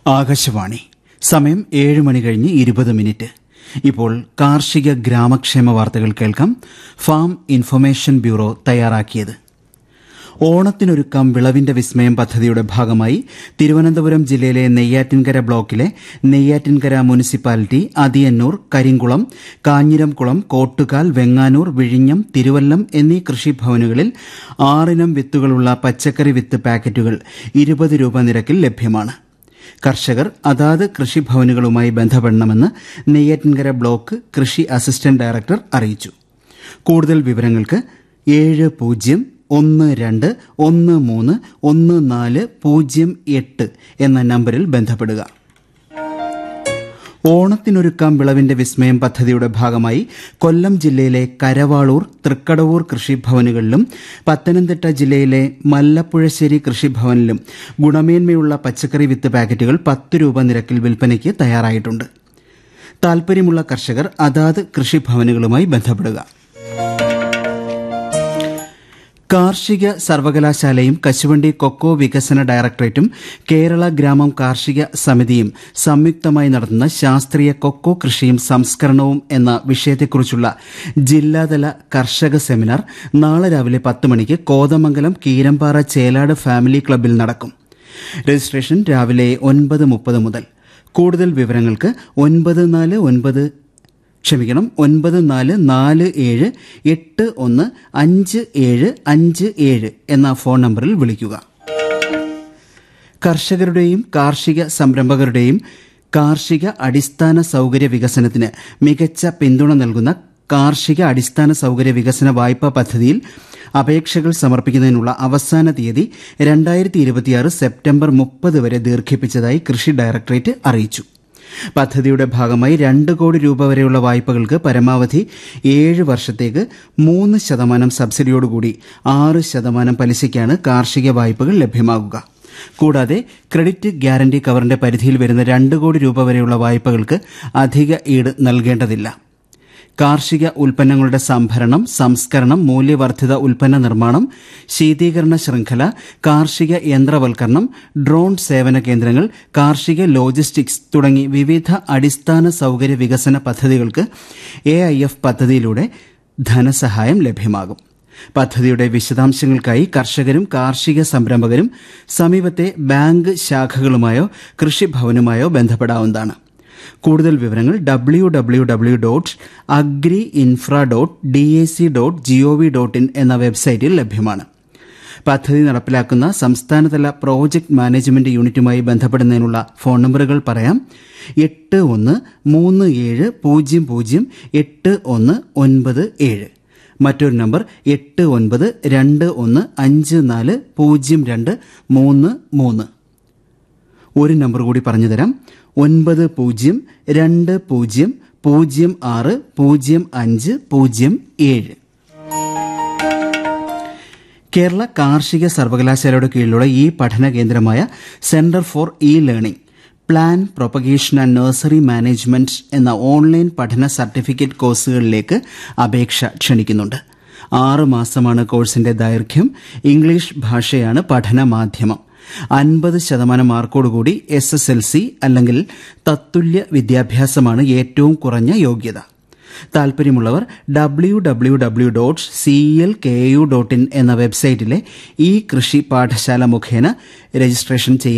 ആകാശവാണി സമയം ഏഴ് മണി കഴിഞ്ഞ് ഇരുപത് മിനിറ്റ് ഇപ്പോൾ കാർഷിക ഗ്രാമക്ഷേമ വാർത്തകൾ കേൾക്കാം ഫാം ഇൻഫർമേഷൻ ബ്യൂറോ തയ്യാറാക്കിയത് ഓണത്തിനൊരുക്കം വിളവിന്റെ വിസ്മയം പദ്ധതിയുടെ ഭാഗമായി തിരുവനന്തപുരം ജില്ലയിലെ നെയ്യാറ്റിൻകര ബ്ലോക്കിലെ നെയ്യാറ്റിൻകര മുനിസിപ്പാലിറ്റി അതിയന്നൂർ കരിങ്കുളം കാഞ്ഞിരംകുളം കോട്ടുകാൽ വെങ്ങാനൂർ വിഴിഞ്ഞം തിരുവല്ലം എന്നീ കൃഷിഭവനുകളിൽ ആറിനം വിത്തുകളുള്ള പച്ചക്കറി വിത്ത് പാക്കറ്റുകൾ ഇരുപത് രൂപ നിരക്കിൽ ലഭ്യമാണ് കർഷകർ അതാത് കൃഷിഭവനുകളുമായി ബന്ധപ്പെടണമെന്ന് നെയ്യാറ്റിൻകര ബ്ലോക്ക് കൃഷി അസിസ്റ്റന്റ് ഡയറക്ടർ അറിയിച്ചു കൂടുതൽ വിവരങ്ങൾക്ക് ഏഴ് പൂജ്യം ഒന്ന് രണ്ട് ഒന്ന് മൂന്ന് ഒന്ന് നാല് പൂജ്യം എട്ട് എന്ന നമ്പറിൽ ബന്ധപ്പെടുക ഓണത്തിനൊരുക്കാം വിളവിന്റെ വിസ്മയം പദ്ധതിയുടെ ഭാഗമായി കൊല്ലം ജില്ലയിലെ കരവാളൂർ തൃക്കടവൂർ കൃഷിഭവനുകളിലും പത്തനംതിട്ട ജില്ലയിലെ മല്ലപ്പുഴശ്ശേരി കൃഷിഭവനിലും ഗുണമേന്മയുള്ള പച്ചക്കറി വിത്ത് പാക്കറ്റുകൾ പത്ത് രൂപ നിരക്കിൽ വിൽപ്പനയ്ക്ക് തയ്യാറായിട്ടുണ്ട് താൽപര്യമുള്ള കർഷകർ അതാത് കൃഷിഭവനുകളുമായി ബന്ധപ്പെടുക കാർഷിക സർവകലാശാലയും കശുവണ്ടി കൊക്കോ വികസന ഡയറക്ടറേറ്റും കേരള ഗ്രാമം കാർഷിക സമിതിയും സംയുക്തമായി നടത്തുന്ന ശാസ്ത്രീയ കൊക്കോ കൃഷിയും സംസ്കരണവും എന്ന വിഷയത്തെക്കുറിച്ചുള്ള ജില്ലാതല കർഷക സെമിനാർ നാളെ രാവിലെ പത്ത് മണിക്ക് കോതമംഗലം കീരമ്പാറ ചേലാട് ഫാമിലി ക്ലബ്ബിൽ നടക്കും രജിസ്ട്രേഷൻ രാവിലെ ഒൻപത് മുപ്പത് മുതൽ കൂടുതൽ വിവരങ്ങൾക്ക് ഒൻപത് നാല് ഒൻപത് ക്ഷമിക്കണം ഒൻപത് നാല് നാല് ഏഴ് എട്ട് ഒന്ന് അഞ്ച് ഏഴ് അഞ്ച് ഏഴ് എന്ന ഫോൺ നമ്പറിൽ വിളിക്കുക കർഷകരുടെയും കാർഷിക സംരംഭകരുടെയും കാർഷിക അടിസ്ഥാന സൗകര്യ വികസനത്തിന് മികച്ച പിന്തുണ നൽകുന്ന കാർഷിക അടിസ്ഥാന സൗകര്യ വികസന വായ്പാ പദ്ധതിയിൽ അപേക്ഷകൾ സമർപ്പിക്കുന്നതിനുള്ള അവസാന തീയതി രണ്ടായിരത്തി ഇരുപത്തിയാറ് സെപ്റ്റംബർ മുപ്പത് വരെ ദീർഘിപ്പിച്ചതായി കൃഷി ഡയറക്ടറേറ്റ് അറിയിച്ചു പദ്ധതിയുടെ ഭാഗമായി രണ്ട് കോടി രൂപ വരെയുള്ള വായ്പകൾക്ക് പരമാവധി ഏഴ് വർഷത്തേക്ക് മൂന്ന് ശതമാനം സബ്സിഡിയോടുകൂടി ആറ് ശതമാനം പലിശയ്ക്കാണ് കാർഷിക വായ്പകൾ ലഭ്യമാകുക കൂടാതെ ക്രെഡിറ്റ് ഗ്യാരണ്ടി കവറിന്റെ പരിധിയിൽ വരുന്ന രണ്ട് കോടി രൂപ വരെയുള്ള വായ്പകൾക്ക് അധിക ഈട് നൽകേണ്ടതില്ല കാർഷിക ഉൽപ്പന്നങ്ങളുടെ സംഭരണം സംസ്കരണം മൂല്യവർദ്ധിത ഉൽപ്പന്ന നിർമ്മാണം ശീതീകരണ ശൃംഖല കാർഷിക യന്ത്രവൽക്കരണം ഡ്രോൺ സേവന കേന്ദ്രങ്ങൾ കാർഷിക ലോജിസ്റ്റിക്സ് തുടങ്ങി വിവിധ അടിസ്ഥാന സൗകര്യ വികസന പദ്ധതികൾക്ക് എ പദ്ധതിയിലൂടെ ധനസഹായം ലഭ്യമാകും പദ്ധതിയുടെ വിശദാംശങ്ങൾക്കായി കർഷകരും കാർഷിക സംരംഭകരും സമീപത്തെ ബാങ്ക് ശാഖകളുമായോ കൃഷിഭവനുമായോ ബന്ധപ്പെടാവുന്നതാണ് കൂടുതൽ വിവരങ്ങൾ W W W dot agri infra dot D A C dot G O V dot in എന്ന വെബ്സൈറ്റിൽ ലഭ്യമാണ് പദ്ധതി നടപ്പിലാക്കുന്ന സംസ്ഥാനതല പ്രോജക്ട് മാനേജ്മെന്റ് യൂണിറ്റുമായി ബന്ധപ്പെടുന്നതിനുള്ള ഫോൺ നമ്പറുകൾ പറയാം എട്ട് ഒന്ന് മൂന്ന് ഏഴ് പൂജ്യം പൂജ്യം എട്ട് ഒന്ന് ഒൻപത് ഏഴ് മറ്റൊരു നമ്പർ എട്ട് ഒൻപത് രണ്ട് ഒന്ന് അഞ്ച് നാല് പൂജ്യം രണ്ട് മൂന്ന് മൂന്ന് ഒരു നമ്പർ കൂടി പറഞ്ഞു തരാം ഒൻപത് പൂജ്യം രണ്ട് പൂജ്യം പൂജ്യം ആറ് പൂജ്യം അഞ്ച് പൂജ്യം ഏഴ് കേരള കാർഷിക സർവകലാശാലയുടെ കീഴിലുള്ള ഈ പഠന കേന്ദ്രമായ centre for e learning plan propagation and nursery management എന്ന ഓൺലൈൻ പഠന സർട്ടിഫിക്കറ്റ് കോഴ്സുകളിലേക്ക് അപേക്ഷ ക്ഷണിക്കുന്നുണ്ട് ആറ് മാസമാണ് കോഴ്സിന്റെ ദൈർഘ്യം ഇംഗ്ലീഷ് ഭാഷയാണ് പഠന മാധ്യമം അൻപത് ശതമാനം മാർക്കോടുകൂടി എസ് എസ് എൽ സി അല്ലെങ്കിൽ തത്തുല്യ വിദ്യാഭ്യാസമാണ് ഏറ്റവും കുറഞ്ഞ യോഗ്യത താൽപര്യമുള്ളവർ W W W dot C L K U dot in എന്ന വെബ്സൈറ്റിലെ ഈ കൃഷി പാഠശാല മുഖേന രജിസ്ട്രേഷൻ ചെയ്യാം